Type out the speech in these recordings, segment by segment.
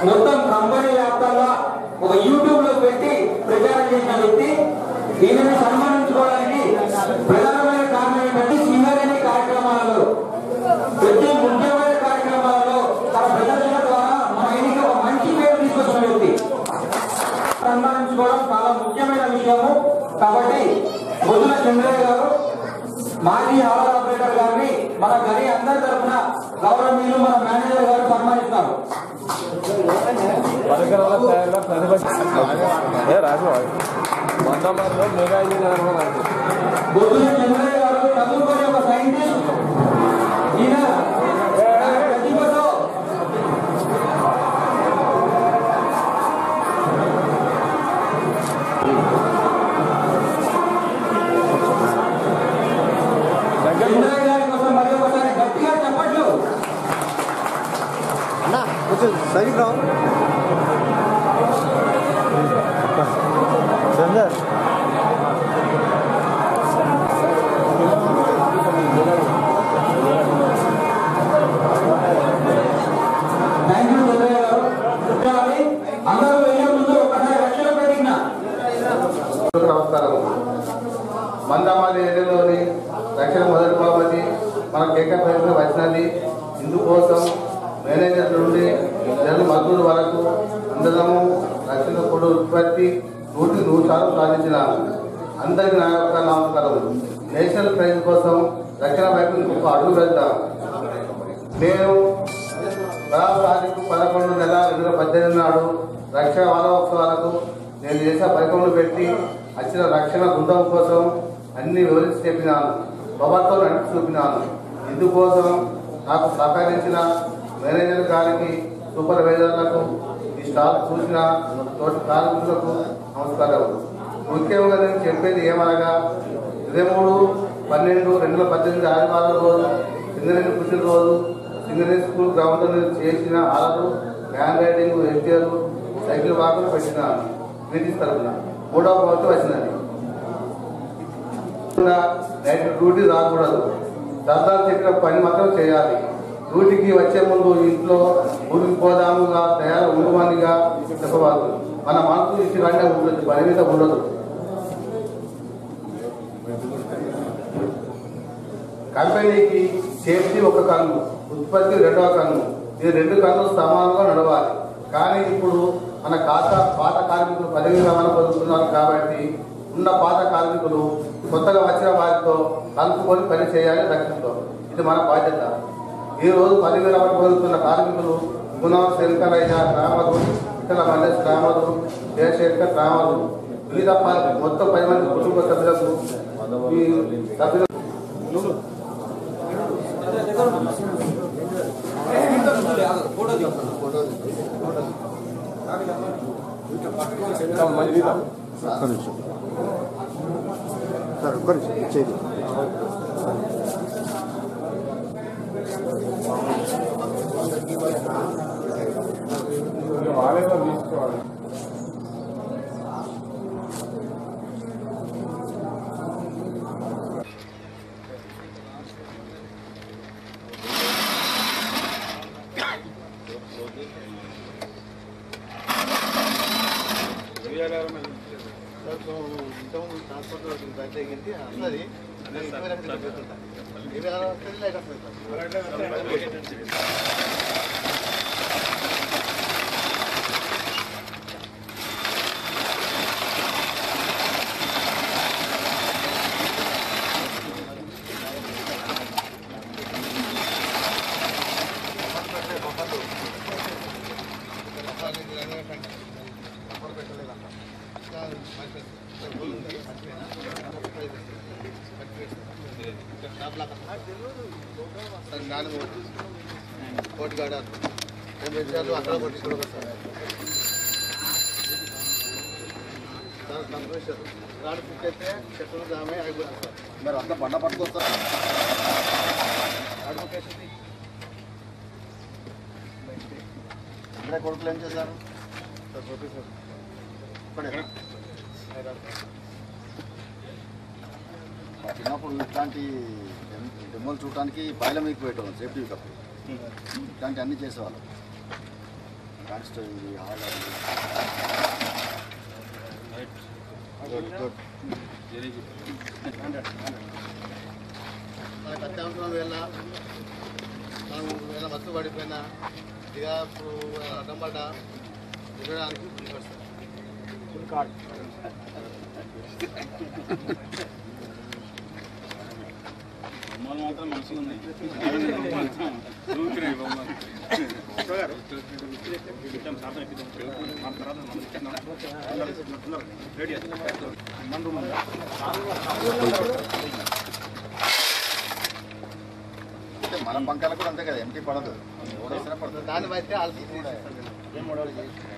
మొత్తం కంపెనీ వ్యాప్తంగా ఒక యూట్యూబ్ లో పెట్టి ప్రచారం చేసిన వ్యక్తి ఈయనని సన్మానించుకోవడానికి ప్రధానమైన కారణం ఏంటంటే సింగరేణి కార్యక్రమాలలో ప్రతి ముఖ్యమైన కార్యక్రమాలలో తన ప్రదర్శన ద్వారా మన ఇంటికి ఒక మంచి పేరు తీసుకొచ్చిన వ్యక్తి సన్మానించుకోవడం చాలా ముఖ్యమైన విషయము కాబట్టి బొద్దుల చంద్రయ్య గారు మాజీ హావర్ ఆపరేటర్ గారిని మన గది అందరి తరఫున గౌరవనీయులు మన మేనేజర్ గారు సన్మానిస్తారు పరికరాల తయారీలో ప్రతిభ ఏ రాజు వంద మందిలో మెగా ఇంజనీర్ నాకు బొద్దుల చంద్రయ్య గారు చదువుకొని ఒక సైంటిస్ట్ ఈయన తన ప్రతిభతో దగ్గర చంద్రయ్య గారి కోసం మరి ఒకసారి గట్టిగా చెప్పట్లు అన్నా కొంచెం సైడ్ రావు చందర్ థ్యాంక్ యూ చంద్రయ్య గారు చూడాలి. అందరూ వెళ్ళే ముందు ఒకసారి రక్షణ ప్రతిజ్ఞ నమస్కారం మందమాలి ఏరియాలోని రక్షణ మొదటి బాబతి మన కేకర్ ప్రయత్నం వచ్చినది ఇందుకోసం మేనేజర్ నుండి జనరల్ మద్దతు వరకు అందరము రక్షణ కూడా ఉత్పత్తి నూటి నూరు శాతం సాధించిన అందరికీ నా యొక్క నమస్కారం నేషనల్ ప్రైజ్ కోసం రక్షణ వైపు ఒక అడుగు వెళ్తాం నేను పదహారు తారీఖు పదకొండు నెల రెండు వేల పద్దెనిమిది నాడు రక్షణ వారోత్సవాలకు నేను చేసిన పరికరములు పెట్టి వచ్చిన రక్షణ బృందం కోసం అన్ని వివరించి చెప్పినాను ప్రభుత్వం నడిపి చూపినాను ఇందుకోసం నాకు సహకరించిన మేనేజర్ గారికి సూపర్వైజర్లకు ఈ స్టాఫ్ చూసిన తోటి కార్మికులకు నమస్కారం ముఖ్యంగా నేను చెప్పేది ఏమనగా ఇరవై మూడు పన్నెండు రెండు వేల పద్దెనిమిది ఆదివారం రోజు సింగరేణి పుట్టిన రోజు సింగరేణి స్కూల్ గ్రౌండ్ లో చేసిన ఆలలు హ్యాండ్ రైడింగ్ ఎస్టీఆర్ సైకిల్ వాకులు పెట్టిన బ్రిటిష్ తరఫున మూడవ ప్రభుత్వం వచ్చినది నైట్ డ్యూటీ రాకూడదు సర్దార్ చెప్పిన పని మాత్రం చేయాలి డ్యూటీకి వచ్చే ముందు ఇంట్లో ఊరికి పోదాముగా తయారు ఉండమనిగా చెప్పవాలి మన మనసు ఇచ్చి కంటే ఉండదు పని మీద ఉండదు కంపెనీకి సేఫ్టీ ఒక కన్ను ఉత్పత్తి రెండవ కన్ను ఈ రెండు కన్నులు సమానంగా నడవాలి కానీ ఇప్పుడు మన ఖాతా పాత కార్మికులు పదవి రవాణా పొందుతున్నారు కాబట్టి ఉన్న పాత కార్మికులు కొత్తగా వచ్చిన వారితో కలుపుకొని పని చేయాలి రక్షణతో ఇది మన బాధ్యత ఈ రోజు పదవి రవాణా పొందుతున్న కార్మికులు గుణం శంకరయ్య రామరు ఇతర మల్లేష్ రామరు జయశంకర్ రామరు వివిధ ప- మొత్తం పది మంది కుటుంబ సభ్యులకు ఈ సభ్యులు మంది తీద్దాం. ఒక్క నిమిషం సార్ ఒక్క నిమిషం ఇచ్చేది వాళ్ళేదో తీసుకోవాలి కోటిగాడ అక్కడ కొట్టించుకోవడం sir sir compressor rod fit అయితే చెట్లు జామే అయిపోతుంది సార్ మరి అంతా బండ పట్టుకొస్తారు అడ్వకేషన్ అందరే కొడుకులు ఏం చేశారు సార్ ప్రొఫెసర్ ఇక్కడే మా చిన్నప్పుడు ఇట్లాంటి డెమ్- డెమోలు చూడటానికి బాయిల మీకు పెట్టాం సేఫ్టీ కప్ ఇట్లాంటి అన్ని చేసేవాళ్ళం కాన్స్టిట్యూన్సీ హాల్ గుడ్ గుడ్ మనకు అత్యవసరం వేళ మనం వేళ మత్తు పడిపోయినా ఇక ఇప్పుడు అడ్డం పడ్డ తిరగడానికి ఫుల్ కార్డ్ అంటే మన పంకాలకు కూడా అంతే కదా ఎంటీ పడదు ఓడేసినా పడుతుంది దాన్ని బట్టి వాళ్ళకి ఏం మోడల్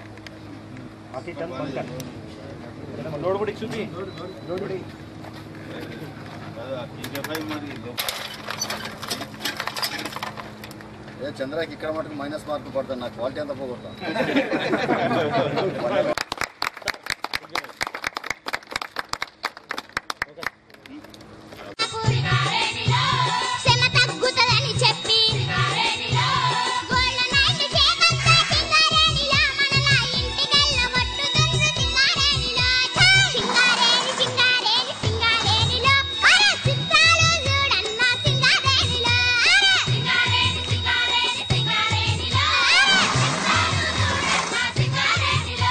లోడ్ కూడా చూపి ఏ చంద్రకి ఇక్కడ మటుకు మైనస్ మార్కులు పడతాను నా క్వాలిటీ అంతా పోగొడతా శ్రమ తగ్గుతుందని చెప్పి గోళ్ళ నైట్ చేపట్టే సింగారేణిలా మనలా ఇంటికెళ్ళ పట్టుతుంది సింగారేణిలో సింగారేణి సింగారేణి సింగారేణిలో అరే చిత్రాలు చూడన్న సింగారేణిలో సింగారేణి సింగారేణి సింగారేణిలో చిత్రాలు చూడన్న సింగారేణిలో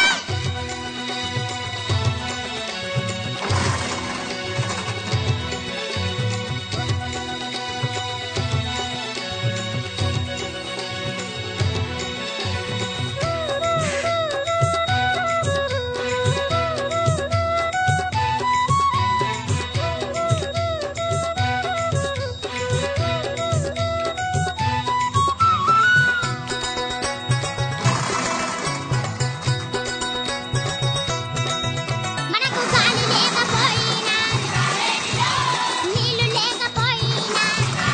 మనకు గాలి లేకపోయినా నీళ్లు లేకపోయినా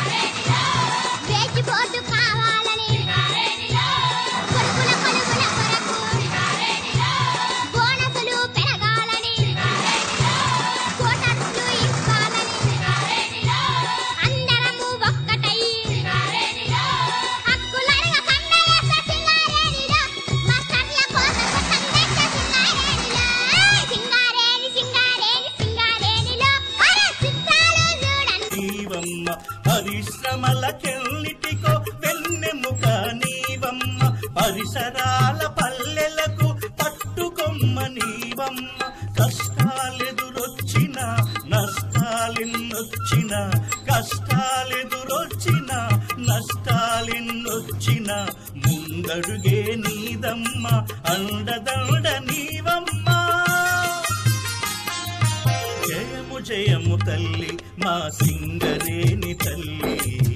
వేచి బోర్డు కావాలని కొడుకుల కొలుగుల కొరకు బోనసులు పెరగాలని కోటర్లు ఇవ్వాలని అందరము ఒక్కటై హక్కులరగ పండగ సింగారేణిలో మాస్టర్ల కోసము సందేశ సింగారేణిలో సింగారేణి సింగారేణి సింగారేణిలో అరే చిత్రాలు చూడండి నీవమ్మ పరిశ్రమలకెన్నిటికో వెన్నెముక నీవమ్మ పరిసరాల పల్లెలకు పట్టుకొమ్మ నీవమ్మ కష్టాలెదురొచ్చిన నష్టాలెన్నొచ్చిన కష్టాలెదురొచ్చిన నష్టాలెన్నొచ్చిన ముందడుగే నీదమ్మ అండదండ నీవమ్మా జయము జయము తల్లి మా సింగరేని తల్లి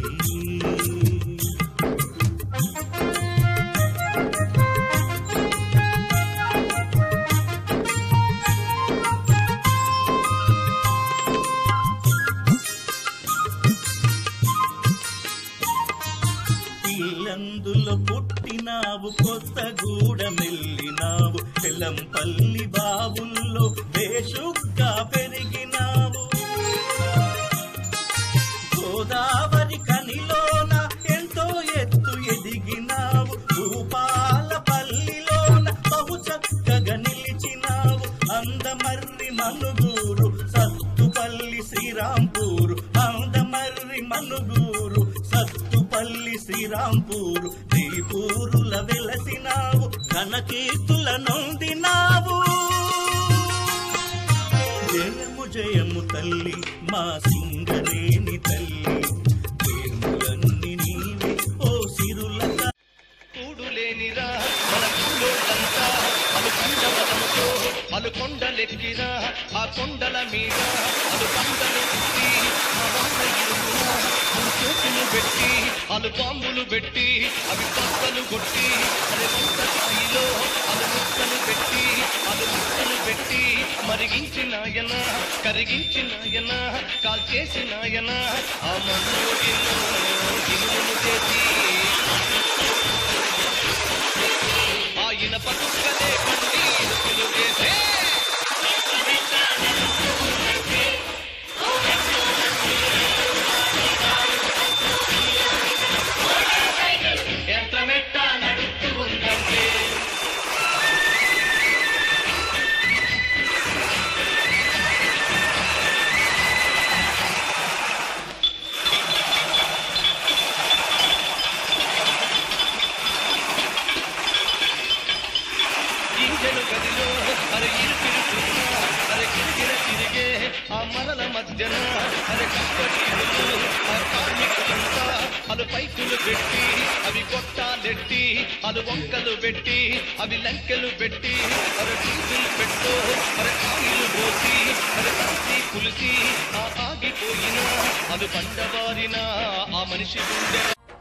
పిల్లందులో పుట్టినావు కొత్త గూడమెల్లినావు తెల్లంపల్లి బావుల్లో బేషుగ్గా పెరిగినావు గోదావరి కనిలోన ఎంతో ఎత్తు ఎదిగినావు భూపాల పల్లిలోన బహు చక్కగా నిలిచినావు అందమర్రి మనుగూరు సత్తుపల్లి శ్రీరాంపూరు అందమర్రి మనుగూరు సత్తుపల్లి శ్రీరాంపూరు శ్రీపూరుల వెలసినావు ఘనకీర్తుల నొందినావు జయము జయము తల్లి మా సింగరేని తల్లి ప్రేములన్నీ నీవే ఓ సిరులక కూడులేనిరా మన ఊళ్ళోళ్ళంతా అలు పంచవదముతో అలు కొండలెక్కిరా ఆ కొండల మీద అలు పంటలు పుట్టి మా వాళ్ళ ఇరుమున అలు చేతులు పెట్టి అలు బాంబులు పెట్టి అవి పక్కలు కొట్టి అరే ఒక్కటిలో అలు ముక్కలు పెట్టి అలు ముక్కలు పెట్టి మరిగించినాయన కరిగించినాయన కాల్చేసినాయన ఆ మన్నోటిలో ఇనుమును చేసి ఆయన పట్టుకలే కన్నీరు పిలువేసే ఎంత మెట్ట నడుస్తూ ఉందంటే పెట్టి అలు వంకలు పెట్టి అవి లంకెలు పెట్టి అరే డీజిల్ పెట్టు అరే ఆయిల్ పోసి అరే తాసి పులిసి ఆ ఆగిపోయిన అలు బండబారిన ఆ మనిషి గుండె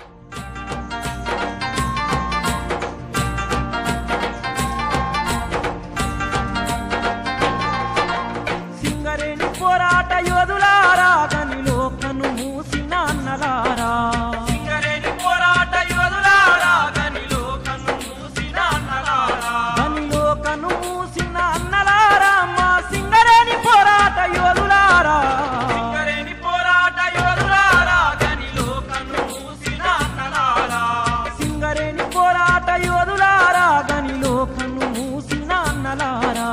సింగరేణి పోరాట యోధులారా గనిలో కను మూసిన అన్నలారా సింగరేణి పోరాట యోధులారా గనిలో కను మూసిన అన్నలారా గనిలో కను మూసిన అన్నలారా మా సింగరేణి పోరాట యోధులారా సింగరేణి పోరాట యోధులారా గనిలో కను మూసిన అన్నలారా సింగరేణి పోరాట యోధులారా గనిలో కను మూసిన అన్నలారా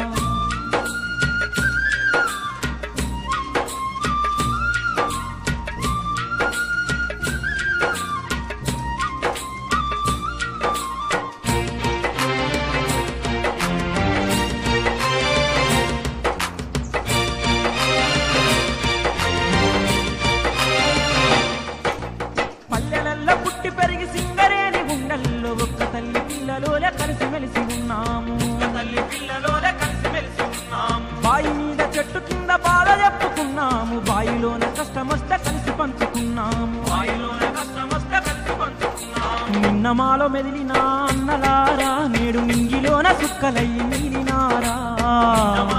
పల్లెలల్లో పుట్టి పెరిగి సింగరేని గుండెల్లో ఒక్క తల్లి పిల్లలోలే కలిసి మెలిసి ఉన్నాము తల్లి పిల్లలోలే కలిసి మెలిసి ఉన్నాము బాయి మీద చెట్టు కింద బాధ చెప్పుకున్నాము బాయిలోన కష్టమొస్తే కలిసి పంచుకున్నాము బాయిలోన కష్టమొస్తే కలిసి పంచుకున్నాము నిన్న మాలో మెదిలిన అన్నలారా నేడు నింగిలోన సుక్కలయ్యి మిగిలినారా